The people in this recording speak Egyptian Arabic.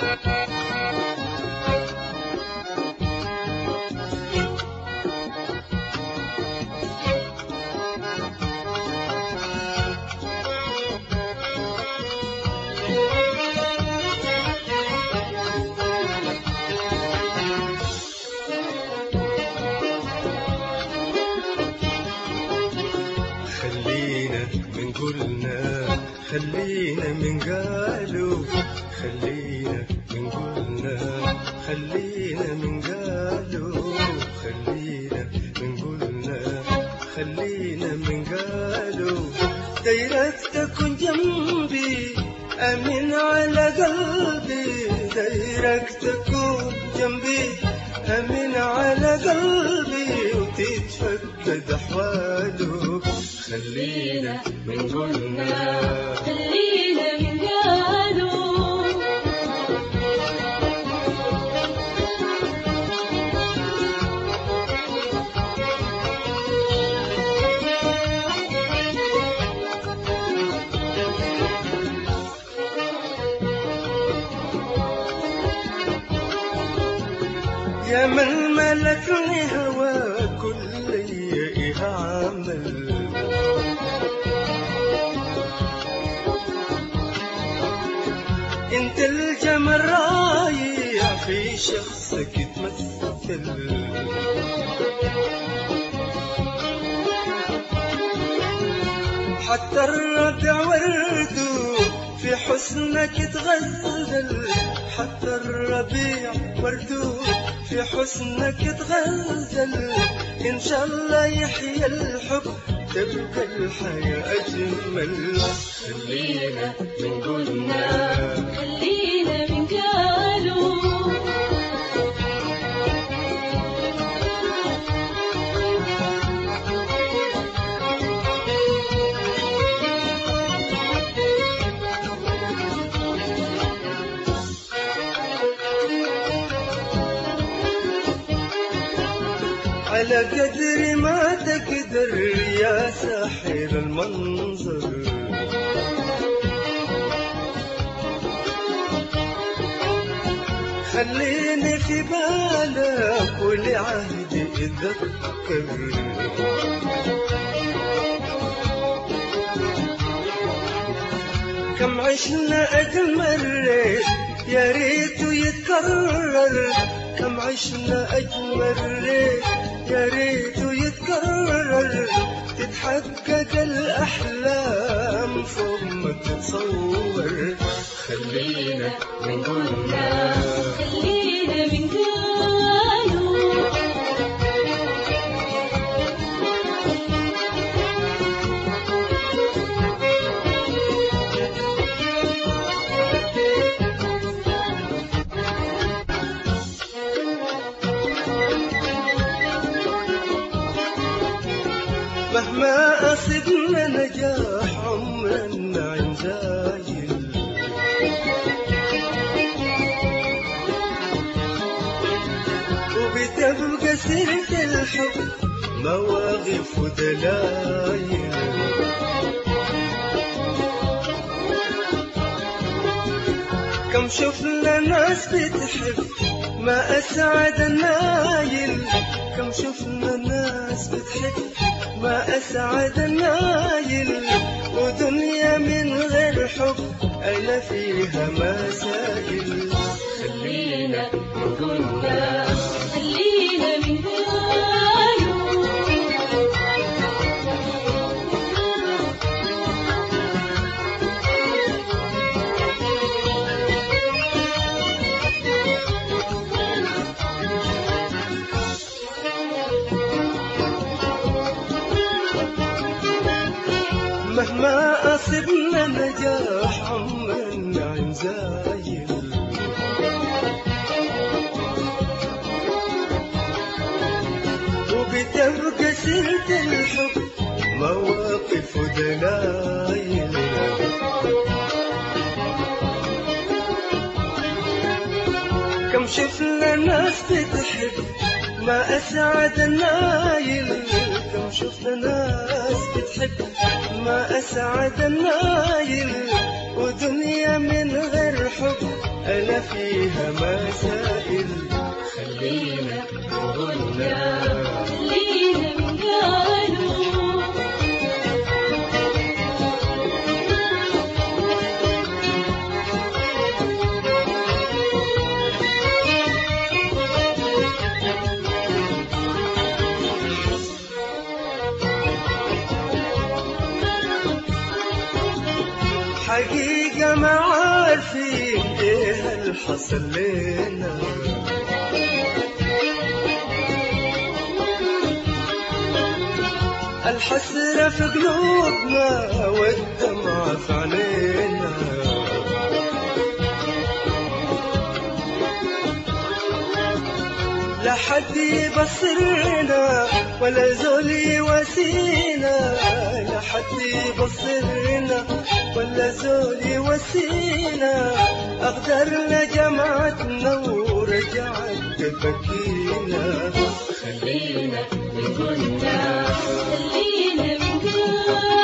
خلينا من قلنا خلينا من قالوا خلينا من قلنا خلينا من قالوا خلينا من قلنا خلينا من قالوا دايرك تكون جنبي أمين على قلبي دايرك تكون جنبي أمين على قلبي وتتفقد أحواله خلينا من قلنا خلينا من قالوا يا من ملكني هوى كل إيه عمل انت الجمل رايح في شخصك تمثل حتى الربع ورده في حسنك تغزل حتى الربيع ورده في حسنك تغزل إن شاء الله يحيى الحب تبقى الحياة أجمل خلينا من قلنا خلينا من قالوا على قدر ما تقدر يا ساحر المنظر خليني في بالك ولعهدي اتذكر كم عشنا أجمل ليل يا ريته يتكرر كم عشنا أجمل ليل يا ريته يتكرر تتحقق الأحلام فوق ما تتصور خلينا من قلنا خلينا من قالوا مهما أصبنا نجاح عمرنا عن زايل وبتبقى سيرة الحب مواقف ودلايل كم شفنا ناس بتحب ما أسعد النايل كم شفنا ناس بتحب ما أسعد النايل ودنيا من غير حب أنا فيها مسائل خلينا قلنا خلينا من قالوا مهما أصبنا نجاح عمرنا عن زايل وبتبقى سيرة الحب مواقف ودلايل كم شفنا ناس بتحب ما أسعد النايل كم شفنا ناس بتحب ما أسعد النايل ودنيا من غير حب أنا فيها مسائل خلينا نقولنا خلينا من قالوا حقيقة ما عارفين ايه اللي حصل لنا الحسرة في قلوبنا والدمع في عينينا لا حد يبصرنا ولا زول يواسينا لا حد يبصرنا ولا زول يواسينا أقدرنا جمعتنا ورجعت تبكينا خلينا من كنا خلينا من قالوا